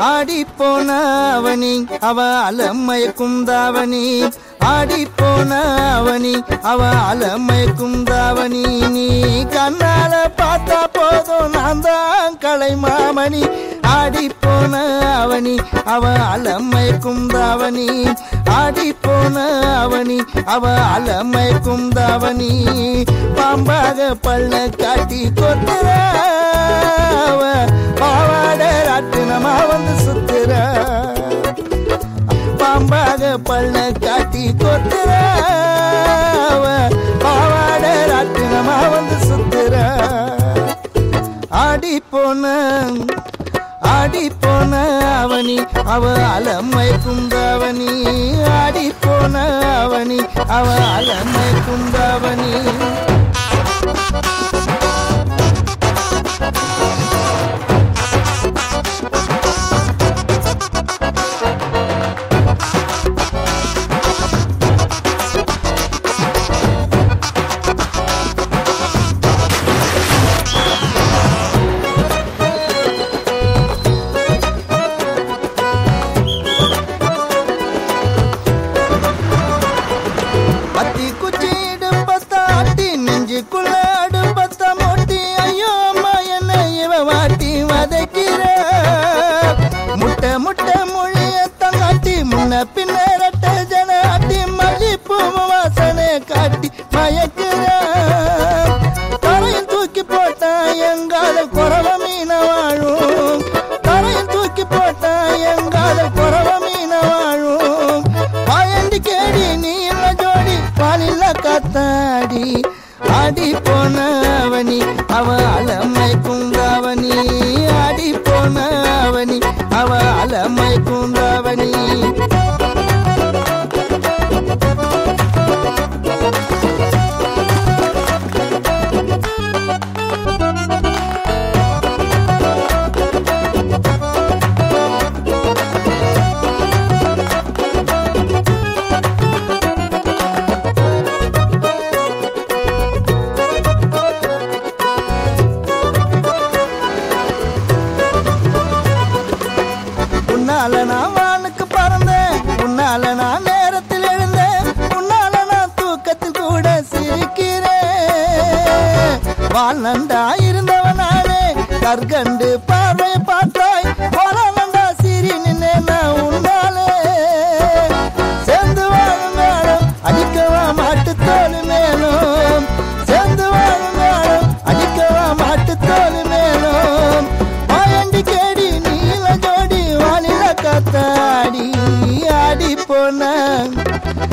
ஆடி போன அவனி அவ அலமயக்கும் தாவணி ஆடி போன அவனி அவ அலமயக்கும் தாவணி நீ கண்ணால பார்த்தா போதும் நான் தான் கலை மாமணி ஆடி போன அவனி அவ அலமயக்கும் தாவணி ஆடி போன அவனி அவ அலமயக்கும் தாவணி பாம்பாக பள்ள காட்டி கொத்துற அவ பாவாட ராட்டினமா வந்து சுத்துற பாம்பாக பள்ள காட்டி கொத்துற அவ பாவாட ராட்டினமா வந்து சுத்துற ஆடி போன ஆடி போன அவனி அவ அலமை குந்தாவணி ஆடி போன அவனி அவ அலமை குந்தாவணி பத்தி குச்சிடு பத்தாட்டி நெஞ்சுக்குள்ள அடுப்பத்த மொட்டி ஐயோ அம்மா என்ன இவ வாட்டி வதைக்கிற முட்டை முட்டை மொழிய தங்காட்டி முன்ன பின்ன ரெட்ட ஜன ஆட்டி மல்லிப்பூ வாசனை காட்டி மயக்கிற தரையில் தூக்கி போட்டா எங்கால குறவ மீன வாழும் தரையில் தூக்கி போட்டா எங்கால குறவ மீன வாழும் பாயண்டி கேடி நீ இல்ல ஜோடி பாலில்ல காத்தாடி ஆடி போனவனி அவ அலமை குந்தாவணி ஆடி போனவனி அவ அலமை குந்தாவணி உன்னால நான் வானுக்கு பறந்தேன் உன்னால நான் நேரத்தில் எழுந்தேன் உன்னால நான் தூக்கத்தில் கூட சிரிக்கிறேன் வாழ்நண்டா இருந்தவனாலே கற்கண்டு பார்வை பார்த்தாய் போலண்டா சிரி நின்னே நான் உன்னாலே சேர்ந்து வாழும் காலம் அடிக்கவா மாட்டு தோல் மேலும் சேர்ந்து வாழும் காலம் அடிக்கவா மாட்டு தோல் மேலும் பாயண்டி கேடி நீல ஜோடி வாலில காத்தாடி ஆடி போன